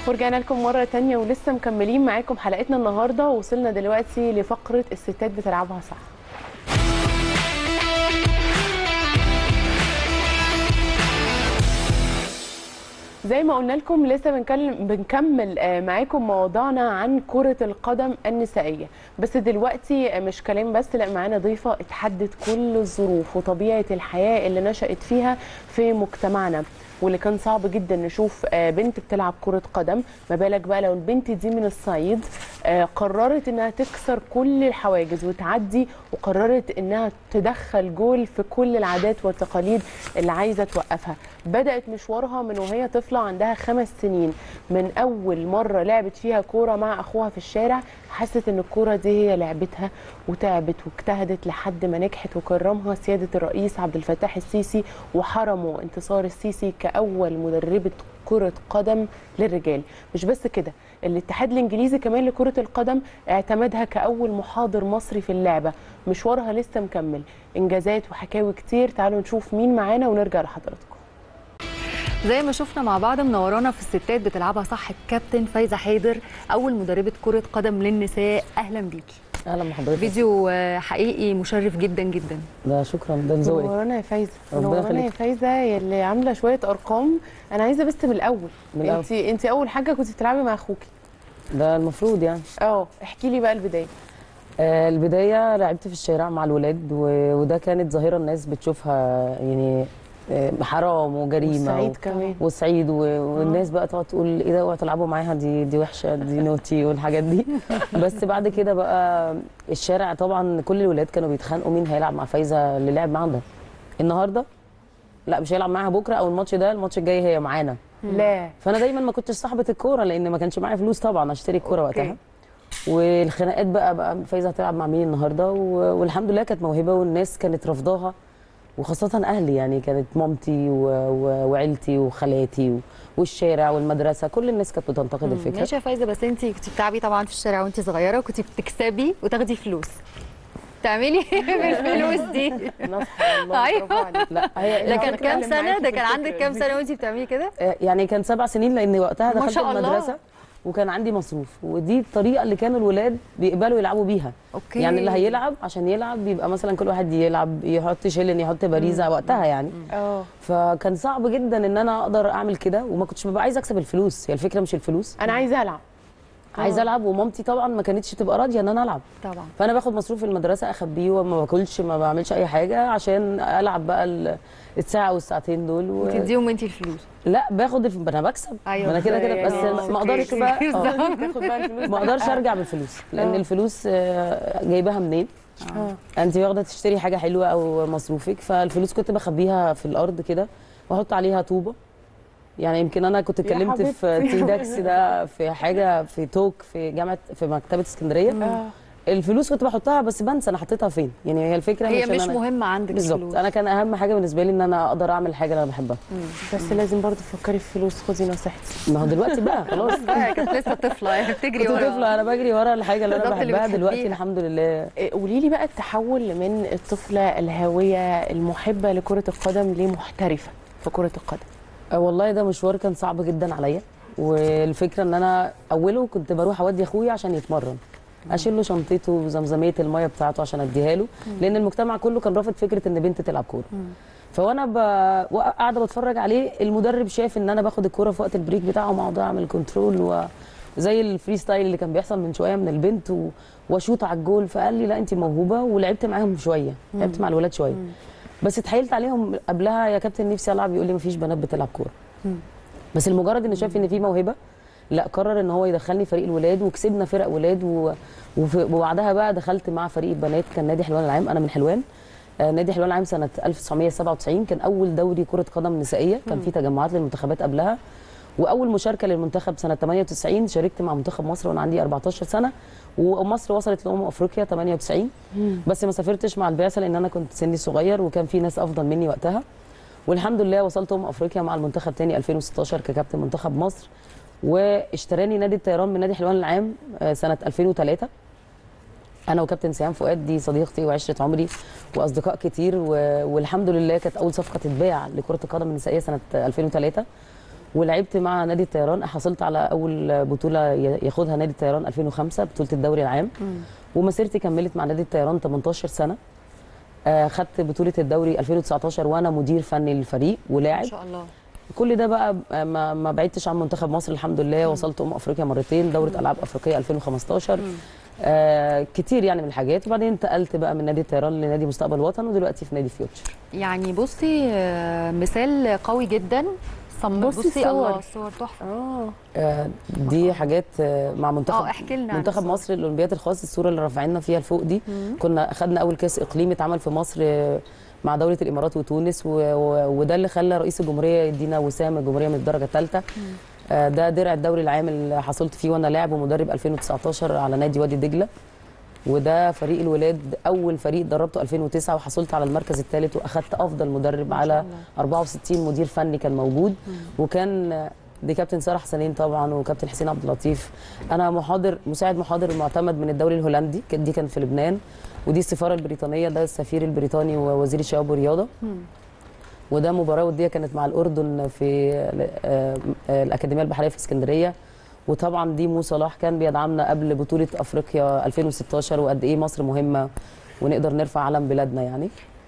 ورجعنا لكم مرة تانية ولسه مكملين معاكم حلقتنا النهاردة وصلنا دلوقتي لفقرة الستات بتلعبها صح زي ما قلنا لكم لسه بنكلم بنكمل آه، معاكم موضوعنا عن كرة القدم النسائية بس دلوقتي آه، مش كلام بس لا معانا ضيفة اتحدت كل الظروف وطبيعة الحياة اللي نشأت فيها في مجتمعنا واللي كان صعب جدا نشوف آه، بنت بتلعب كرة قدم ما بالك بقى لو البنت دي من الصعيد آه، قررت انها تكسر كل الحواجز وتعدي وقررت انها تدخل جول في كل العادات والتقاليد اللي عايزة توقفها بدأت مشوارها من وهي طفلة عندها خمس سنين من أول مرة لعبت فيها كورة مع أخوها في الشارع حست إن الكورة دي هي لعبتها وتعبت واجتهدت لحد ما نجحت وكرمها سيادة الرئيس عبد الفتاح السيسي وحرموا انتصار السيسي كأول مدربة كرة قدم للرجال مش بس كده الاتحاد الانجليزي كمان لكرة القدم اعتمدها كأول محاضر مصري في اللعبة مشوارها لسه مكمل انجازات وحكاوي كتير تعالوا نشوف مين معانا ونرجع لحضراتكم زي ما شفنا مع بعض منورانا في الستات بتلعبها صح الكابتن فايزه حيدر اول مدربه كره قدم للنساء اهلا بيكي اهلا بحضرتك فيديو آه، حقيقي مشرف جدا جدا ده شكرا ده ذوقك منورانا يا فايزه ربنا منورانا يا يخليك. فايزه اللي عامله شويه ارقام انا عايزه بس من الاول من الأول. انت انت اول حاجه كنت بتلعبي مع اخوكي ده المفروض يعني اه احكي لي بقى البدايه آه البدايه لعبت في الشارع مع الولاد و... وده كانت ظاهره الناس بتشوفها يعني آه حرام وجريمه والصعيد و... كمان وسعيد و... والناس بقى تقعد تقول ايه ده اوعوا تلعبوا معاها دي دي وحشه دي نوتي والحاجات دي بس بعد كده بقى الشارع طبعا كل الولاد كانوا بيتخانقوا مين هيلعب مع فايزه اللي لعب معاها ده النهارده لا مش هيلعب معاها بكره او الماتش ده الماتش الجاي هي معانا لا فانا دايما ما كنتش صاحبه الكوره لان ما كانش معايا فلوس طبعا اشتري الكوره أوكي. وقتها والخناقات بقى بقى فايزه هتلعب مع مين النهارده و- والحمد لله كانت موهبه والناس كانت رافضاها وخاصه اهلي يعني كانت مامتي و... و... وعيلتي وخالاتي و... والشارع والمدرسه كل الناس كانت بتنتقد الفكره ماشي يا فايزه بس انت كنت بتلعبي طبعا في الشارع وانت صغيره وكنت بتكسبي وتاخدي فلوس تعملي بالفلوس دي نصح والله أيوة. برافو عليك. لا هي ده أنا كان كام بتكلم سنه معاكي ده في كان عندك الفكرة كام دي. سنه وانت بتعملي كده يعني كان سبع سنين لان وقتها ما دخلت شاء الله. المدرسه وكان عندي مصروف ودي الطريقه اللي كانوا الولاد بيقبلوا يلعبوا بيها اوكي يعني اللي هيلعب عشان يلعب بيبقى مثلا كل واحد يلعب يحط شيلن يحط باريزه وقتها يعني اه فكان صعب جدا ان انا اقدر اعمل كده وما كنتش ببقى عايزه اكسب الفلوس هي الفكره مش الفلوس انا عايزه العب عايزه العب ومامتي طبعا ما كانتش تبقى راضيه ان انا العب طبعا فانا باخد مصروف المدرسه اخبيه وما باكلش ما بعملش اي حاجه عشان العب بقى ال- الساعه والساعتين دول و... وتديهم انت الفلوس لا باخد الف... انا بكسب أيوة. ما انا كده كده بس آه، ما اقدرش بقى آه. تاخد بقى الفلوس ما اقدرش ارجع بالفلوس لان آه. الفلوس آه، جايباها منين اه انت واخده تشتري حاجه حلوه او مصروفك فالفلوس كنت بخبيها في الارض كده واحط عليها طوبه يعني يمكن انا كنت يا اتكلمت في حبيبتي. تي داكس ده في حاجه في توك في جامعه في مكتبه اسكندريه اه الفلوس كنت بحطها بس بنسى انا حطيتها فين يعني هي الفكره هي إن مش أنا مهمه عندك بالظبط الفلوس. انا كان اهم حاجه بالنسبه لي ان انا اقدر اعمل حاجه اللي انا بحبها بس لازم برضه تفكري في فلوس خدي نصيحتي ما هو دلوقتي بقى خلاص بقى كانت لسه طفله يعني بتجري كنت ورا طفله انا بجري ورا الحاجه اللي انا بالظبط اللي بحبها دلوقتي بتحبيها. الحمد لله قولي لي بقى التحول من الطفله الهاويه المحبه لكره القدم لمحترفه في كره القدم آه والله ده مشوار كان صعب جدا عليا والفكره ان انا اوله كنت بروح اودي اخويا عشان يتمرن اشيل له شنطته وزمزميه الميه بتاعته عشان اديها له لان المجتمع كله كان رافض فكره ان بنت تلعب كوره فوانا ب... وق- قاعده بتفرج عليه المدرب شاف ان انا باخد الكوره في وقت البريك بتاعه واقعد اعمل كنترول و... زي الفري ستايل اللي كان بيحصل من شويه من البنت و... واشوط على الجول فقال لي لا انت موهوبه ولعبت معاهم شويه لعبت مع الولاد شويه بس اتحايلت عليهم قبلها يا كابتن نفسي العب يقول لي مفيش بنات بتلعب كوره بس المجرد انه شايف ان في موهبه لا قرر ان هو يدخلني فريق الولاد وكسبنا فرق ولاد و... وف- وبعدها بقى دخلت مع فريق البنات كان نادي حلوان العام انا من حلوان آه، نادي حلوان العام سنه 1997 كان اول دوري كره قدم نسائيه كان في تجمعات للمنتخبات قبلها واول مشاركه للمنتخب سنه 98 شاركت مع منتخب مصر وانا عندي 14 سنه ومصر وصلت لامم افريقيا 98 بس ما سافرتش مع البعثه لان انا كنت سني صغير وكان في ناس افضل مني وقتها والحمد لله وصلت امم افريقيا مع المنتخب تاني 2016 ككابتن منتخب مصر واشتراني نادي الطيران من نادي حلوان العام آه، سنه 2003 انا وكابتن سهام فؤاد دي صديقتي وعشره عمري واصدقاء كتير و... والحمد لله كانت اول صفقه تتباع لكره القدم النسائيه سنه 2003 ولعبت مع نادي الطيران حصلت على اول بطوله ي- ياخدها نادي الطيران 2005 بطوله الدوري العام ومسيرتي كملت مع نادي الطيران 18 سنه آه، خدت بطوله الدوري 2019 وانا مدير فني للفريق ما ولاعب شاء الله كل ده بقى آه، ما, ما بعدتش عن منتخب مصر الحمد لله وصلت ام افريقيا مرتين دوره العاب افريقيه 2015 آه كتير يعني من الحاجات وبعدين انتقلت بقى من نادي الطيران لنادي مستقبل وطن ودلوقتي في نادي فيوتشر يعني بصي آه، مثال قوي جدا صم بصي بصي الصور. الله الصور تحفه اه آه دي حاجات آه مع منتخب اه احكي لنا عن منتخب الصور. مصر الاولمبياد الخاص الصوره اللي رافعيننا فيها لفوق دي كنا اخذنا اول كاس اقليمي اتعمل في مصر آه، مع دوله الامارات وتونس و... و... وده اللي خلى رئيس الجمهوريه يدينا وسام الجمهوريه من الدرجه الثالثه آه، ده درع الدوري العام اللي حصلت فيه وانا لاعب ومدرب 2019 على نادي وادي دجله وده فريق الولاد اول فريق دربته 2009 وحصلت على المركز الثالث واخدت افضل مدرب على 64 مدير فني كان موجود وكان آه، دي كابتن ساره حسنين طبعا وكابتن حسين عبد اللطيف انا محاضر مساعد محاضر معتمد من الدوري الهولندي كانت دي كان في لبنان ودي السفاره البريطانيه ده السفير البريطاني ووزير الشباب والرياضه وده مباراه وديه كانت مع الاردن في آه، آه، الاكاديميه البحريه في اسكندريه وطبعا دي مو صلاح كان بيدعمنا قبل بطوله افريقيا 2016 وقد ايه مصر مهمه ونقدر نرفع علم بلادنا يعني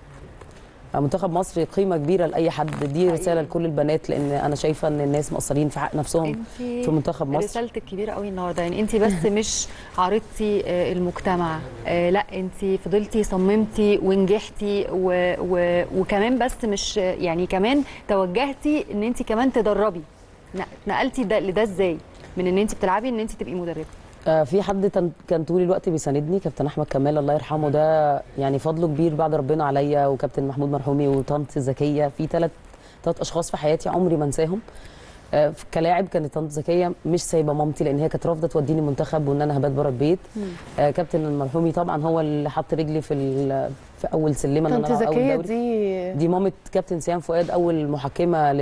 منتخب مصر قيمه كبيره لاي حد دي رساله لكل البنات لان انا شايفه ان الناس مقصرين في حق نفسهم انت في منتخب مصر رسالتك كبيره قوي النهارده يعني انت بس مش عارضتي آه، المجتمع آه، لا انت فضلتي صممتي ونجحتي و... و... وكمان بس مش يعني كمان توجهتي ان انت كمان تدربي ن- نقلتي ده لده ازاي من ان انت بتلعبي ان انت تبقي مدربه آه، في حد تن- كان طول الوقت بيساندني كابتن احمد كمال الله يرحمه ده يعني فضله كبير بعد ربنا عليا وكابتن محمود مرحومي وطنط زكيه في ثلاث ثلاث اشخاص في حياتي عمري ما انساهم آه، كلاعب كانت طنط زكيه مش سايبه مامتي لان هي كانت رافضه توديني منتخب وان انا هبات بره البيت آه، كابتن المرحومي طبعا هو اللي حط رجلي في ال- في اول سلمه إن طنط أنا ألعب أول زكيه دوري. دي دي مامة كابتن سيام فؤاد اول محكمه آه.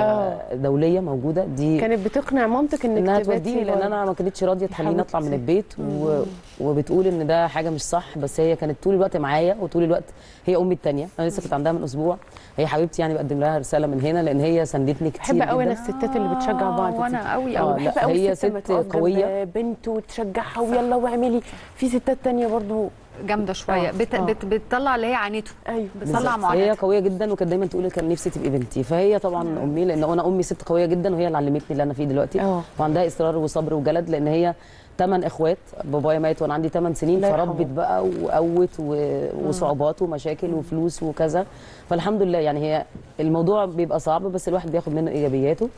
للدوليه موجوده دي كانت بتقنع مامتك انك انها تباتي توديني لان بره. انا ما كانتش راضيه تخليني اطلع من حبيبتي. البيت و... وبتقول ان ده حاجه مش صح بس هي كانت طول الوقت معايا وطول الوقت هي امي الثانيه انا لسه كنت عندها من اسبوع هي حبيبتي يعني بقدم لها رساله من هنا لان هي ساندتني كتير بحب قوي انا جدا الستات اللي بتشجع بعض دي. وانا قوي آه، قوي لا، بحب قوي هي الست لما ست تقف جنب قوية. بنت وتشجعها ويلا واعملي في ستات تانية برضو جامده شويه آه، بت... آه. بت... بتطلع اللي هي عانته ايوه بتصلع بالظبط. هي معاناتها قويه جدا وكانت دايما تقول لي كان نفسي تبقي بنتي فهي طبعا امي لان انا امي ست قويه جدا وهي اللي علمتني اللي انا فيه دلوقتي اه. وعندها اصرار وصبر وجلد لان هي ثمان اخوات بابايا مات وانا عندي 8 سنين الله يرحمه. فربت بقى وقوت و- وصعوبات ومشاكل وفلوس وكذا فالحمد لله يعني هي الموضوع بيبقى صعب بس الواحد بياخد منه ايجابياته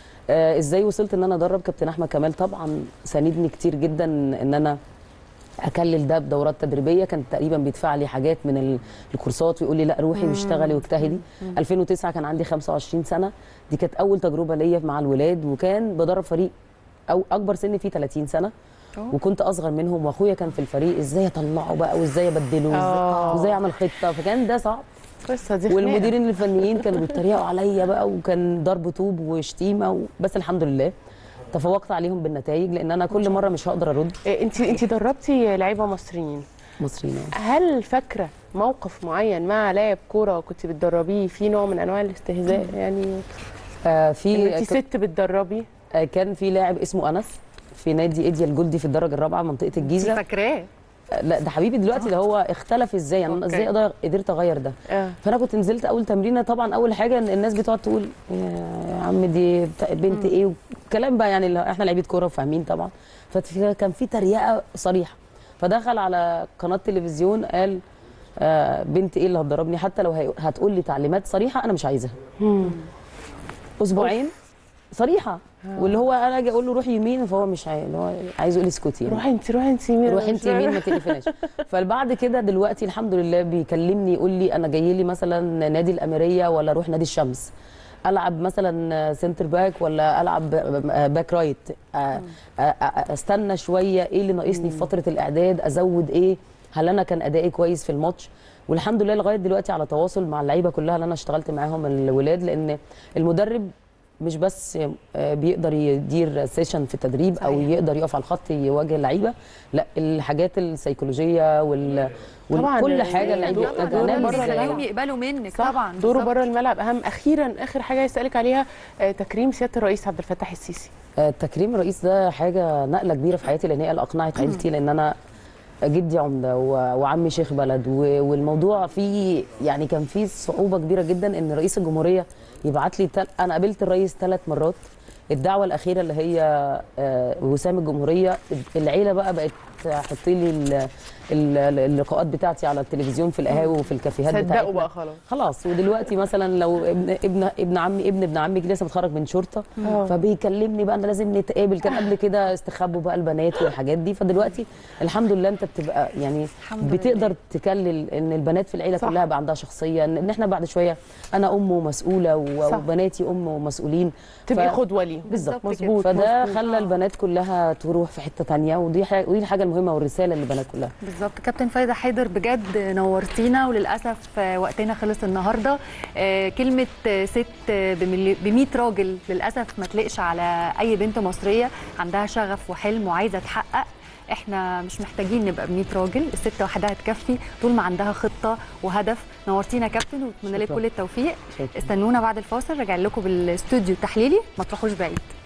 آه ازاي وصلت ان انا ادرب كابتن احمد كمال طبعا ساندني كتير جدا ان انا اكلل ده بدورات تدريبيه كان تقريبا بيدفع لي حاجات من ال- الكورسات ويقول لي لا روحي واشتغلي واجتهدي 2009 كان عندي 25 سنه دي كانت اول تجربه ليا مع الولاد وكان بدرب فريق او اكبر سن فيه 30 سنه أوه. وكنت اصغر منهم واخويا كان في الفريق ازاي اطلعه بقى وازاي ابدله آه. وإزاي- وازاي اعمل خطه فكان ده صعب القصه دي خناقة. والمديرين الفنيين كانوا بيتريقوا عليا بقى وكان ضرب طوب وشتيمه و... بس الحمد لله تفوقت عليهم بالنتائج لان انا كل مره مش هقدر ارد إيه، انت انت دربتي لعيبه مصريين مصريين هل فاكره موقف معين مع لاعب كوره كنت بتدربيه في نوع من انواع الاستهزاء يعني آه ان في انت ست بتدربي آه كان في لاعب اسمه انس في نادي ايديا الجلدي في الدرجه الرابعه منطقه انت الجيزه فاكراه آه لا ده حبيبي دلوقتي ده هو اختلف ازاي يعني انا أوكي. ازاي أقدر قدرت اغير ده اه فانا كنت نزلت اول تمرينه طبعا اول حاجه إن الناس بتقعد تقول يا عم دي بتا- بنت ايه وكلام بقى يعني اللي احنا لعيبه كوره وفاهمين طبعا فكان في تريقه صريحه فدخل على قناه تلفزيون قال آه بنت ايه اللي هتضربني حتى لو هي- هتقول لي تعليمات صريحه انا مش عايزها اسبوعين صريحه واللي هو انا اجي اقول له روح يمين فهو مش عايز اللي هو عايز يقول لي اسكتي يعني. روحي انت روحي انت يمين روح انت يمين ما تقرفناش فبعد كده دلوقتي الحمد لله بيكلمني يقول لي انا جاي لي مثلا نادي الاميريه ولا اروح نادي الشمس العب مثلا سنتر باك ولا العب باك رايت أ- أ- أ- استنى شويه ايه اللي ناقصني في فتره الاعداد ازود ايه هل انا كان ادائي كويس في الماتش والحمد لله لغايه دلوقتي على تواصل مع اللعيبه كلها اللي انا اشتغلت معاهم الولاد لان المدرب مش بس آه، بيقدر يدير سيشن في التدريب او صحيح. يقدر يقف على الخط يواجه اللعيبه لا الحاجات السيكولوجيه وال طبعاً وكل ال- حاجه اللعيب دوره يحتاجها بره نعمل الملعب. إزاي. بيخليهم يقبلوا منك صح طبعا دوره بالظبط. بره الملعب اهم اخيرا اخر حاجه يسالك عليها آه، تكريم سياده الرئيس عبد الفتاح السيسي آه، تكريم الرئيس ده حاجه نقله كبيره في حياتي لان هي اللي اقنعت عيلتي لان انا جدي عمده و- وعمي شيخ بلد و- والموضوع فيه يعني كان فيه صعوبه كبيره جدا ان رئيس الجمهوريه يبعت لي تل... انا قابلت الرئيس ثلاث مرات الدعوه الاخيره اللي هي آه، وسام الجمهوريه العيله بقى بقت تحط لي ال- ال- اللقاءات بتاعتي على التلفزيون في القهاوي وفي الكافيهات صدقوا بتاعتنا بقى خلاص خلاص ودلوقتي مثلا لو ابن ابن ابن عمي ابن ابن عمي لسه متخرج من شرطه آه. فبيكلمني بقى انا لازم نتقابل كان قبل كده استخبوا بقى البنات والحاجات دي فدلوقتي الحمد لله انت بتبقى يعني الحمد بتقدر لله. تكلل ان البنات في العيله صح. كلها بقى عندها شخصيه ان إن احنا بعد شويه انا ام ومسؤوله و- صح. وبناتي ام ومسؤولين تبقي ف- قدوه ليهم بالظبط بالظبط كده. مظبوط فده مظبوط. خلى البنات كلها تروح في حته تانية ودي حاجه ودي الحاجه المهمه والرساله للبنات كلها بالظبط كابتن فايدة حيدر بجد نورتينا وللأسف آه، وقتنا خلص النهاردة آه، كلمة آه، ست ب 100 راجل للأسف ما تلقش على أي بنت مصرية عندها شغف وحلم وعايزة تحقق احنا مش محتاجين نبقى ب 100 راجل الست وحدها تكفي طول ما عندها خطة وهدف نورتينا يا كابتن واتمنى لك شكراً. كل التوفيق شكراً. استنونا بعد الفاصل راجع لكم بالاستوديو التحليلي ما تروحوش بعيد